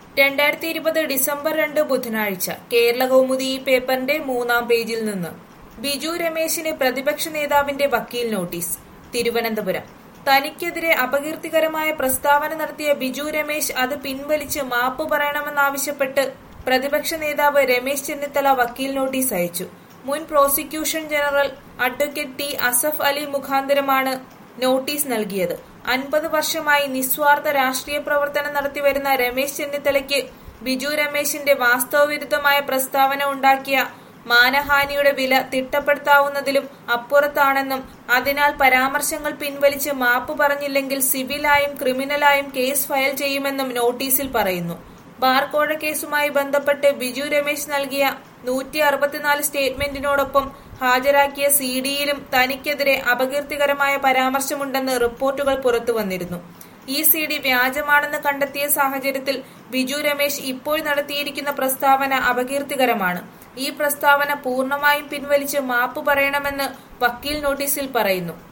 രണ്ടായിരത്തി ഇരുപത് ഡിസംബർ രണ്ട് ബുധനാഴ്ച കേരള കൗമുദി ഈ പേപ്പറിന്റെ മൂന്നാം പേജിൽ നിന്ന് ബിജു രമേശിന് പ്രതിപക്ഷ നേതാവിന്റെ വക്കീൽ നോട്ടീസ് തിരുവനന്തപുരം തനിക്കെതിരെ അപകീർത്തികരമായ പ്രസ്താവന നടത്തിയ ബിജു രമേശ് അത് പിൻവലിച്ച് മാപ്പ് പറയണമെന്നാവശ്യപ്പെട്ട് പ്രതിപക്ഷ നേതാവ് രമേശ് ചെന്നിത്തല വക്കീൽ നോട്ടീസ് അയച്ചു മുൻ prosecution general advocate T Asaf Ali മുഖാന്തരമാണ് നോട്ടീസ് നൽകിയത് അൻപത് വർഷമായി നിസ്വാർത്ഥ രാഷ്ട്രീയ പ്രവർത്തനം നടത്തിവരുന്ന രമേശ് ചെന്നിത്തലയ്ക്ക് ബിജു രമേശിന്റെ വാസ്തവവിരുദ്ധമായ പ്രസ്താവന ഉണ്ടാക്കിയ മാനഹാനിയുടെ വില തിട്ടപ്പെടുത്താവുന്നതിലും അപ്പുറത്താണെന്നും അതിനാൽ പരാമർശങ്ങൾ പിൻവലിച്ച് മാപ്പ് പറഞ്ഞില്ലെങ്കിൽ സിവിലായും ക്രിമിനലായും കേസ് ഫയൽ ചെയ്യുമെന്നും നോട്ടീസിൽ പറയുന്നു ബാർകോഴ കേസുമായി ബന്ധപ്പെട്ട് ബിജു രമേശ് നൽകിയ നൂറ്റി അറുപത്തിനാല് സ്റ്റേറ്റ്മെന്റിനോടൊപ്പം ഹാജരാക്കിയ സി ഡിയിലും തനിക്കെതിരെ അപകീർത്തികരമായ പരാമർശമുണ്ടെന്ന് റിപ്പോർട്ടുകൾ പുറത്തുവന്നിരുന്നു ഈ സി ഡി വ്യാജമാണെന്ന് കണ്ടെത്തിയ സാഹചര്യത്തിൽ ബിജു രമേശ് ഇപ്പോൾ നടത്തിയിരിക്കുന്ന പ്രസ്താവന അപകീർത്തികരമാണ് ഈ പ്രസ്താവന പൂർണ്ണമായും പിൻവലിച്ച് മാപ്പ് പറയണമെന്ന് വക്കീൽ നോട്ടീസിൽ പറയുന്നു